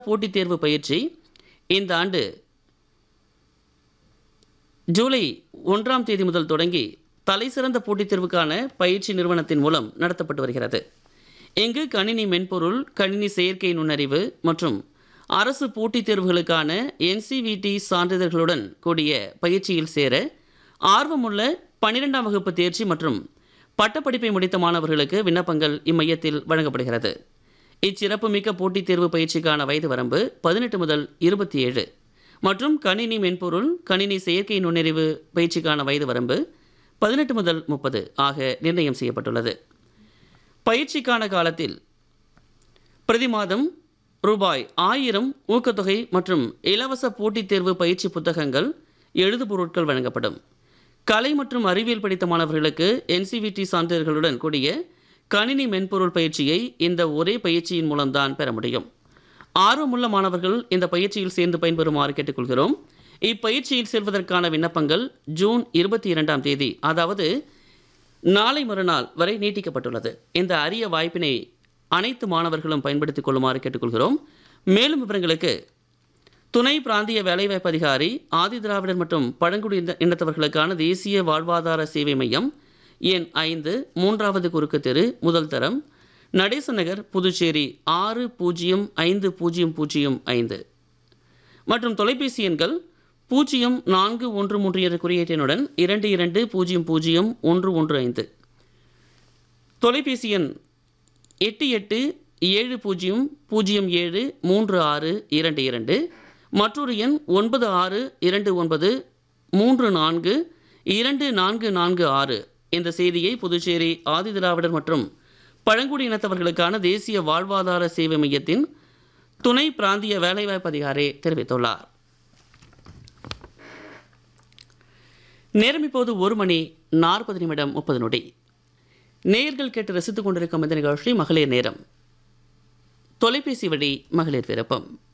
போட்டித் தேர்வு பயிற்சி இந்த ஆண்டு ஜூலை ஒன்றாம் தேதி முதல் தொடங்கி தலைசிறந்த போட்டித் தேர்வுக்கான பயிற்சி நிறுவனத்தின் மூலம் நடத்தப்பட்டு வருகிறது இங்கு கணினி மென்பொருள் கணினி செயற்கை நுண்ணறிவு மற்றும் அரசு போட்டித் தேர்வுகளுக்கான என்சிவிடி சான்றிதழ்களுடன் கூடிய பயிற்சியில் சேர ஆர்வமுள்ள பன்னிரெண்டாம் வகுப்பு தேர்ச்சி மற்றும் பட்டப்படிப்பை முடித்த மாணவர்களுக்கு விண்ணப்பங்கள் இம்மையத்தில் வழங்கப்படுகிறது இச்சிறப்புமிக்க போட்டித் தேர்வு பயிற்சிக்கான வயது வரம்பு பதினெட்டு முதல் இருபத்தி ஏழு மற்றும் கணினி மென்பொருள் கணினி செயற்கை நுண்ணறிவு பயிற்சிக்கான வயது வரம்பு பதினெட்டு முதல் முப்பது ஆக நிர்ணயம் செய்யப்பட்டுள்ளது பயிற்சிக்கான காலத்தில் பிரதி மாதம் ரூபாய் ஆயிரம் ஊக்கத்தொகை மற்றும் இலவச போட்டித் தேர்வு பயிற்சி புத்தகங்கள் எழுதுபொருட்கள் வழங்கப்படும் கலை மற்றும் அறிவியல் படித்த மாணவர்களுக்கு என்சிவிடி சான்றிதழ்களுடன் கூடிய கணினி மென்பொருள் பயிற்சியை இந்த ஒரே பயிற்சியின் மூலம்தான் பெற முடியும் ஆர்வமுள்ள மாணவர்கள் இந்த பயிற்சியில் சேர்ந்து பயன்பெறுமாறு கேட்டுக்கொள்கிறோம் இப்பயிற்சியில் சேர்வதற்கான விண்ணப்பங்கள் ஜூன் இருபத்தி இரண்டாம் தேதி அதாவது நாளை மறுநாள் வரை நீட்டிக்கப்பட்டுள்ளது இந்த அரிய வாய்ப்பினை அனைத்து மாணவர்களும் பயன்படுத்திக் கொள்ளுமாறு கேட்டுக்கொள்கிறோம் மேலும் விவரங்களுக்கு துணை பிராந்திய வேலைவாய்ப்பு அதிகாரி ஆதி திராவிடர் மற்றும் பழங்குடி இன- இனத்தவர்களுக்கான தேசிய வாழ்வாதார சேவை மையம் எண் ஐந்து மூன்றாவது குறுக்கு தெரு முதல் தரம் நடேச நகர் புதுச்சேரி ஆறு பூஜ்ஜியம் ஐந்து பூஜ்ஜியம் பூஜ்ஜியம் ஐந்து மற்றும் தொலைபேசி எண்கள் பூஜ்ஜியம் நான்கு ஒன்று மூன்று என்ற குறியீட்டினுடன் இரண்டு இரண்டு பூஜ்ஜியம் பூஜ்ஜியம் ஒன்று ஒன்று ஐந்து தொலைபேசி எண் எட்டு எட்டு ஏழு பூஜ்ஜியம் பூஜ்ஜியம் ஏழு மூன்று ஆறு இரண்டு இரண்டு மற்றொரு எண் ஒன்பது ஆறு இரண்டு ஒன்பது மூன்று நான்கு இரண்டு நான்கு நான்கு ஆறு என்ற செய்தியை புதுச்சேரி ஆதிதிராவிடர் மற்றும் பழங்குடி இனத்தவர்களுக்கான தேசிய வாழ்வாதார சேவை மையத்தின் துணை பிராந்திய வேலைவாய்ப்பு அதிகாரி தெரிவித்துள்ளார் நேரம் இப்போது ஒரு மணி நாற்பது நிமிடம் முப்பது நொடி நேயர்கள் கேட்டு ரசித்துக் கொண்டிருக்கும் இந்த நிகழ்ச்சி மகளிர் நேரம் தொலைபேசி வழி மகளிர் விருப்பம்